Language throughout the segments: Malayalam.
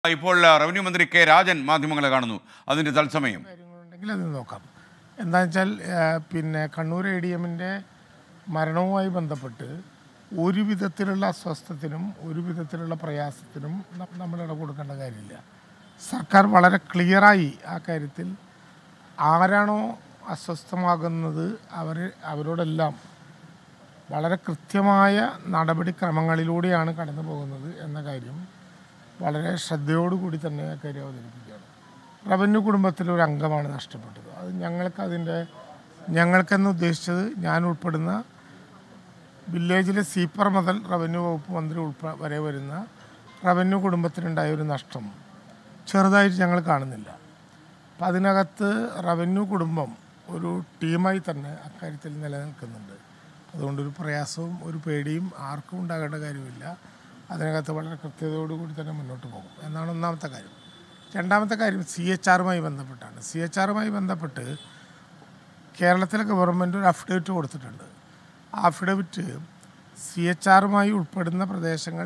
ഇപ്പോൾ റവന്യൂ മന്ത്രി കെ രാജൻ മാധ്യമങ്ങളെ കാണുന്നു അതിന്റെ തത്സമയം കാര്യങ്ങളുണ്ടെങ്കിൽ അത് നോക്കാം എന്താണെന്ന് വെച്ചാൽ ആ, പിന്നെ കണ്ണൂർ എ ഡി എമ്മിൻ്റെ മരണവുമായി ബന്ധപ്പെട്ട് ഒരു വിധത്തിലുള്ള അസ്വസ്ഥത്തിനും ഒരു വിധത്തിലുള്ള പ്രയാസത്തിനും ന- നമ്മൾ ഇട കൊടുക്കേണ്ട കാര്യമില്ല സർക്കാർ വളരെ ക്ലിയറായി ആ കാര്യത്തിൽ ആരാണോ അസ്വസ്ഥമാകുന്നത് അവർ അവരോടെല്ലാം വളരെ കൃത്യമായ നടപടിക്രമങ്ങളിലൂടെയാണ് കടന്നു പോകുന്നത് എന്ന കാര്യം വളരെ ശ്രദ്ധയോടുകൂടി തന്നെ ആ കാര്യം അവതരിപ്പിക്കുകയാണ് റവന്യൂ കുടുംബത്തിലെ ഒരു അംഗമാണ് നഷ്ടപ്പെട്ടത് അത് ഞങ്ങൾക്ക് അതിൻ്റെ ഞങ്ങൾക്കെന്ന് ഉദ്ദേശിച്ചത് ഞാൻ ഉൾപ്പെടുന്ന വില്ലേജിലെ സീപ്പർ മുതൽ റവന്യൂ വകുപ്പ് മന്ത്രി ഉൾപ്പെ വരെ വരുന്ന റവന്യൂ കുടുംബത്തിനുണ്ടായ ഒരു നഷ്ടം ചെറുതായിട്ട് ഞങ്ങൾ കാണുന്നില്ല അപ്പം അതിനകത്ത് റവന്യൂ കുടുംബം ഒരു ടീമായി തന്നെ അക്കാര്യത്തിൽ നിലനിൽക്കുന്നുണ്ട് അതുകൊണ്ടൊരു പ്രയാസവും ഒരു പേടിയും ആർക്കും ഉണ്ടാകേണ്ട കാര്യമില്ല അതിനകത്ത് വളരെ കൃത്യതയോടുകൂടി തന്നെ മുന്നോട്ട് പോകും എന്നാണ് ഒന്നാമത്തെ കാര്യം രണ്ടാമത്തെ കാര്യം സി എച്ച് ആറുമായി ബന്ധപ്പെട്ടാണ് സി എച്ച് ആറുമായി ബന്ധപ്പെട്ട് കേരളത്തിലെ ഗവൺമെൻറ് ഒരു അഫിഡവിറ്റ് കൊടുത്തിട്ടുണ്ട് ആ അഫിഡവിറ്റ് സി എച്ച് ആറുമായി ഉൾപ്പെടുന്ന പ്രദേശങ്ങൾ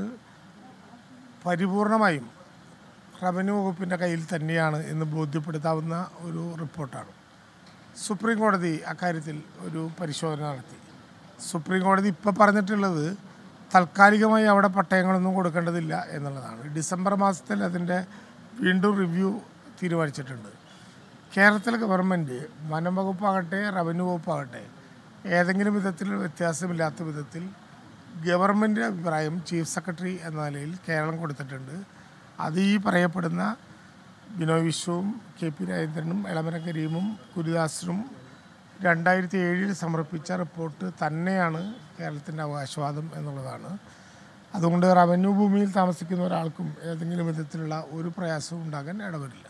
പരിപൂർണമായും റവന്യൂ വകുപ്പിൻ്റെ കയ്യിൽ തന്നെയാണ് എന്ന് ബോധ്യപ്പെടുത്താവുന്ന ഒരു റിപ്പോർട്ടാണ് സുപ്രീം കോടതി അക്കാര്യത്തിൽ ഒരു പരിശോധന നടത്തി സുപ്രീം കോടതി ഇപ്പോൾ പറഞ്ഞിട്ടുള്ളത് താൽക്കാലികമായി അവിടെ പട്ടയങ്ങളൊന്നും കൊടുക്കേണ്ടതില്ല എന്നുള്ളതാണ് ഡിസംബർ മാസത്തിൽ അതിൻ്റെ വീണ്ടും റിവ്യൂ തീരുമാനിച്ചിട്ടുണ്ട് കേരളത്തിലെ ഗവൺമെൻറ് വനം വകുപ്പാകട്ടെ റവന്യൂ വകുപ്പാകട്ടെ ഏതെങ്കിലും വിധത്തിൽ വ്യത്യാസമില്ലാത്ത വിധത്തിൽ ഗവൺമെൻറ് അഭിപ്രായം ചീഫ് സെക്രട്ടറി എന്ന നിലയിൽ കേരളം കൊടുത്തിട്ടുണ്ട് അത് ഈ പറയപ്പെടുന്ന ബിനോയ് വിശ്വവും കെ പി രാജേന്ദ്രനും എളമര കരീമും ഗുരുദാസനും രണ്ടായിരത്തി ഏഴിൽ സമർപ്പിച്ച റിപ്പോർട്ട് തന്നെയാണ് കേരളത്തിൻ്റെ അവകാശവാദം എന്നുള്ളതാണ് അതുകൊണ്ട് റവന്യൂ ഭൂമിയിൽ താമസിക്കുന്ന ഒരാൾക്കും ഏതെങ്കിലും വിധത്തിലുള്ള ഒരു പ്രയാസവും ഉണ്ടാകാൻ ഇടവരില്ല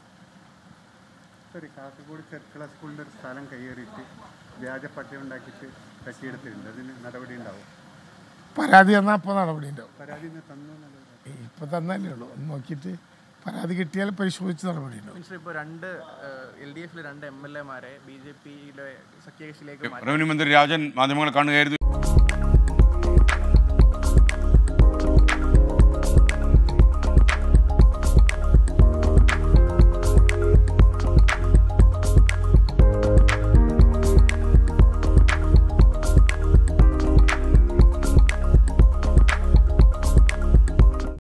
സോറി കാസർഗോഡ് ചെർക്കള സ്കൂളിൻ്റെ ഒരു സ്ഥലം കയ്യേറിയിട്ട് വ്യാജ പട്ടയം ഉണ്ടാക്കിയിട്ട് കെട്ടിയെടുത്തിട്ടുണ്ട് അതിന് നടപടി ഉണ്ടാവും പരാതി തന്നാൽ അപ്പോൾ നടപടി ഉണ്ടാവും പരാതി ഇന്ന് തന്നു എന്നുള്ളത് ഇപ്പം തന്നല്ലേ ഉള്ളൂ ഒന്ന് നോക്കിയിട്ട് പരാതി കിട്ടിയാൽ പരിശോധിച്ച് നടപടി ഉണ്ടാവും മിനിസ്റ്റർ ഇപ്പോൾ രണ്ട് എൽ ഡി എഫിലെ രണ്ട് എം എൽ എമാരെ ബി ജെ പിയിലെ സഖ്യകക്ഷിയിലേക്ക് മാറ്റി റവന്യൂ മന്ത്രി രാജൻ മാധ്യമങ്ങളെ കാണുകയായിരുന്നു